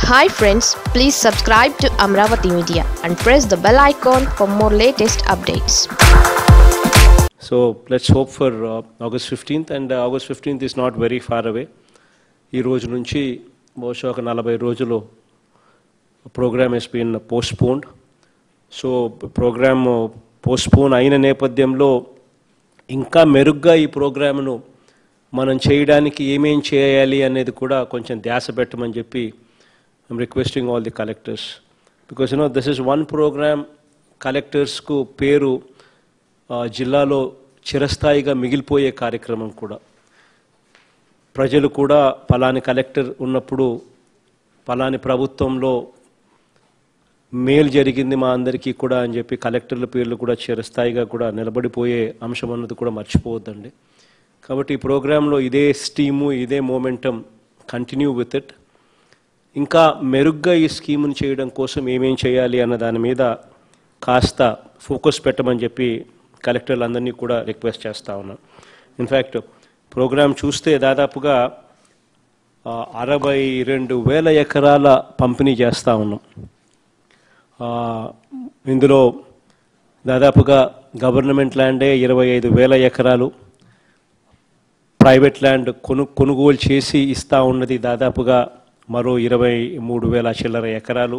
Hi friends please subscribe to Amaravati media and press the bell icon for more latest updates So let's hope for uh, August 15th, and uh, August 15th is not very far away. ఈ రోజు నుంచి బహుశా ఒక నలభై రోజులు programme has been postponed so programme postpone అయిన నేపథ్యంలో ఇంకా మెరుగ్గా ఈ ప్రోగ్రామ్ను మనం చేయడానికి ఏమేం చేయాలి అనేది కూడా కొంచెం ధ్యాస పెట్టమని చెప్పి I'm requesting all the collectors because you know this is one programme కలెక్టర్స్కు పేరు ఆ, జిల్లాలో చిరస్థాయిగా మిగిలిపోయే కార్యక్రమం కూడా ప్రజలు కూడా పలాని కలెక్టర్ ఉన్నప్పుడు పలాని ప్రభుత్వంలో మేలు జరిగింది మా అందరికీ కూడా అని చెప్పి కలెక్టర్ల పేర్లు కూడా చిరస్థాయిగా కూడా నిలబడిపోయే అంశం అన్నది కూడా మర్చిపోవద్దండి కాబట్టి ఈ ప్రోగ్రాంలో ఇదే స్టీము ఇదే మూమెంటం కంటిన్యూ విత్ ఇట్ ఇంకా మెరుగ్గా ఈ స్కీమును చేయడం కోసం ఏమేం చేయాలి అన్న దాని మీద కాస్త ఫోకస్ పెట్టమని చెప్పి కలెక్టర్లందరినీ కూడా రిక్వెస్ట్ చేస్తా ఉన్నాను ఇన్ఫ్యాక్ట్ ప్రోగ్రాం చూస్తే దాదాపుగా ఆ, అరవై రెండు వేల ఎకరాల పంపిణీ చేస్తూ ఉన్నాం ఆ, ఇందులో దాదాపుగా గవర్నమెంట్ ల్యాండే ఇరవై ఐదు వేల ఎకరాలు ప్రైవేట్ ల్యాండ్ కొను కొనుగోలు చేసి ఇస్తూ ఉన్నది దాదాపుగా మరో ఇరవై మూడు వేల చిల్లర ఎకరాలు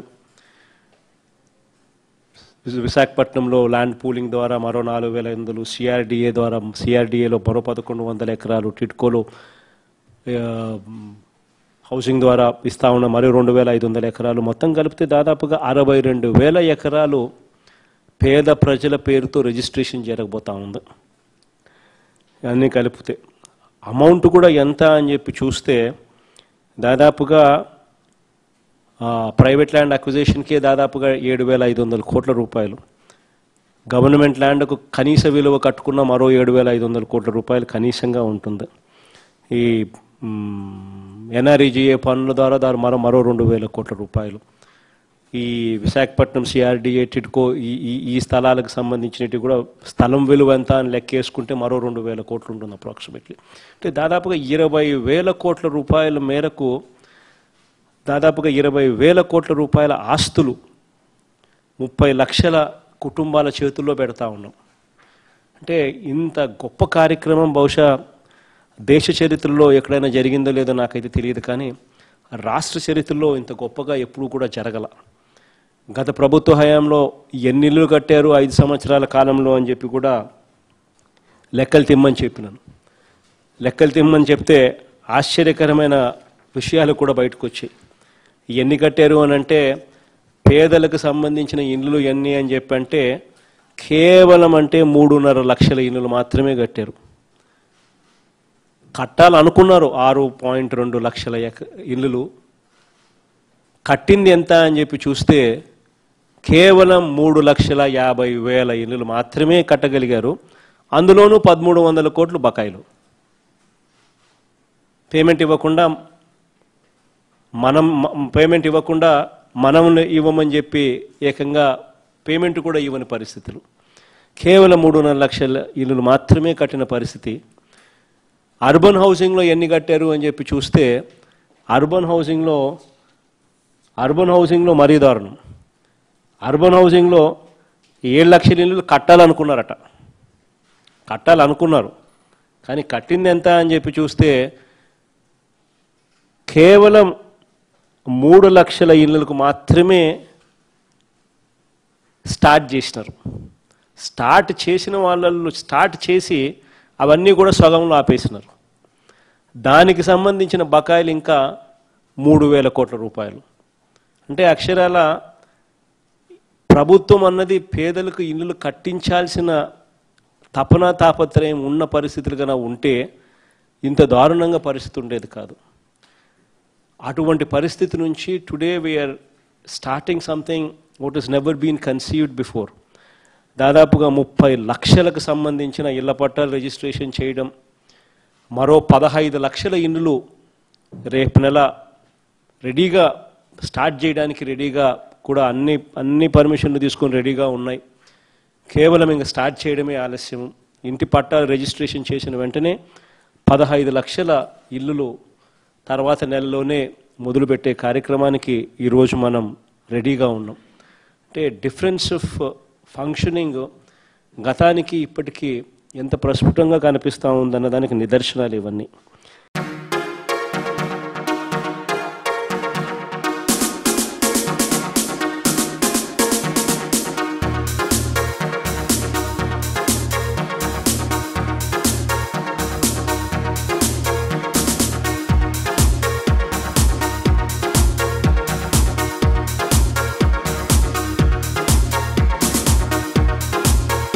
విశ- విశాఖపట్నంలో ల్యాండ్ పూలింగ్ ద్వారా మరో నాలుగు వేల ఐదు వందలు సిఆర్డిఏ ద్వారా సిఆర్డిఏలో మరో పదకొండు వందల ఎకరాలు టిట్కోలో ఆ, హౌసింగ్ ద్వారా ఇస్తా ఉన్న మరో రెండు వేల ఐదు వందల ఎకరాలు మొత్తం కలిపితే దాదాపుగా అరవై రెండు వేల ఎకరాలు పేద ప్రజల పేరుతో రిజిస్ట్రేషన్ జరగబోతా ఉంది అన్నీ కలిపితే అమౌంట్ కూడా ఎంత అని చెప్పి చూస్తే దాదాపుగా ఆ, ప్రైవేట్ ల్యాండ్ అక్విజిషన్కే దాదాపుగా ఏడు వేల ఐదు వందల కోట్ల రూపాయలు గవర్నమెంట్ ల్యాండ్కు కనీస విలువ కట్టుకున్న మరో ఏడు వేల ఐదు వందల కోట్ల రూపాయలు కనీసంగా ఉంటుంది ఈ ఎన్ఆర్ఈజీఏ పనుల ద్వారా దాని మరో మరో రెండు వేల కోట్ల రూపాయలు ఈ విశాఖపట్నం సిఆర్డిఏ టిడ్కో ఈ ఈ ఈ స్థలాలకు సంబంధించినవి కూడా స్థలం విలువ ఎంత అని లెక్కేసుకుంటే మరో రెండు వేల కోట్లు ఉంటుంది అప్రాక్సిమేట్లీ అంటే దాదాపుగా ఇరవై వేల కోట్ల రూపాయల మేరకు దాదాపుగా ఇరవై వేల కోట్ల రూపాయల ఆస్తులు ముప్పై లక్షల కుటుంబాల చేతుల్లో పెడతా ఉన్నాం అంటే ఇంత గొప్ప కార్యక్రమం బహుశా దేశ చరిత్రలో ఎక్కడైనా జరిగిందో లేదో నాకైతే తెలియదు కానీ రాష్ట్ర చరిత్రలో ఇంత గొప్పగా ఎప్పుడూ కూడా జరగల గత ప్రభుత్వ హయాంలో ఎన్ని ఇల్లు కట్టారు ఐదు సంవత్సరాల కాలంలో అని చెప్పి కూడా లెక్కలు తిమ్మని చెప్పినాను లెక్కలు తిమ్మని చెప్తే ఆశ్చర్యకరమైన విషయాలు కూడా బయటకు వచ్చాయి ఎన్ని కట్టారు అని అంటే పేదలకు సంబంధించిన ఇండ్లు ఎన్ని అని చెప్పి అంటే కేవలం అంటే మూడున్నర లక్షల ఇల్లులు మాత్రమే కట్టారు కట్టాలనుకున్నారు ఆరు పాయింట్ రెండు లక్షల ఎక- ఇల్లులు కట్టింది ఎంత అని చెప్పి చూస్తే కేవలం మూడు లక్షల యాభై వేల ఇల్లులు మాత్రమే కట్టగలిగారు అందులోనూ పదమూడు వందల కోట్లు బకాయిలు పేమెంట్ ఇవ్వకుండా మనం మ- పేమెంట్ ఇవ్వకుండా మనం ఇవ్వమని చెప్పి ఏకంగా పేమెంట్ కూడా ఇవ్వని పరిస్థితులు కేవలం మూడున్నర లక్షల ఇల్లులు మాత్రమే కట్టిన పరిస్థితి అర్బన్ హౌసింగ్లో ఎన్ని కట్టారు అని చెప్పి చూస్తే అర్బన్ హౌసింగ్లో అర్బన్ హౌసింగ్లో మరీ దారుణం అర్బన్ హౌసింగ్లో ఏడు లక్షల ఇల్లులు కట్టాలనుకున్నారట కట్టాలనుకున్నారు కానీ కట్టింది ఎంత అని చెప్పి చూస్తే కేవలం మూడు లక్షల ఇళ్ళకు మాత్రమే స్టార్ట్ చేసినారు స్టార్ట్ చేసిన వాళ్ళల్లో స్టార్ట్ చేసి అవన్నీ కూడా సగంలో ఆపేసినారు దానికి సంబంధించిన బకాయిలు ఇంకా మూడు వేల కోట్ల రూపాయలు అంటే అక్షరాల ప్రభుత్వం అన్నది పేదలకు ఇల్లులు కట్టించాల్సిన తపన తాపత్రయం ఉన్న పరిస్థితులు కన్నా ఉంటే ఇంత దారుణంగా పరిస్థితి ఉండేది కాదు అటువంటి పరిస్థితి నుంచి today we're starting something what is never been conceived before దాదాపుగా ముప్పై లక్షలకు సంబంధించిన ఇళ్ల పట్టాలు రిజిస్ట్రేషన్ చేయడం మరో పదహైదు లక్షల ఇండ్లు రేపు నెల రెడీగా స్టార్ట్ చేయడానికి రెడీగా కూడా అన్ని అన్ని పర్మిషన్లు తీసుకొని రెడీగా ఉన్నాయి కేవలం ఇంకా స్టార్ట్ చేయడమే ఆలస్యం ఇంటి పట్టాలు రిజిస్ట్రేషన్ చేసిన వెంటనే పదహైదు లక్షల ఇల్లులు తర్వాత నెలలోనే మొదలుపెట్టే కార్యక్రమానికి ఈరోజు మనం రెడీగా ఉన్నాం అంటే డిఫరెన్స్ ఆఫ్ ఫంక్షనింగ్ గతానికి ఇప్పటికీ ఎంత ప్రస్ఫుటంగా కనిపిస్తూ ఉందన్న దానికి నిదర్శనాలు ఇవన్నీ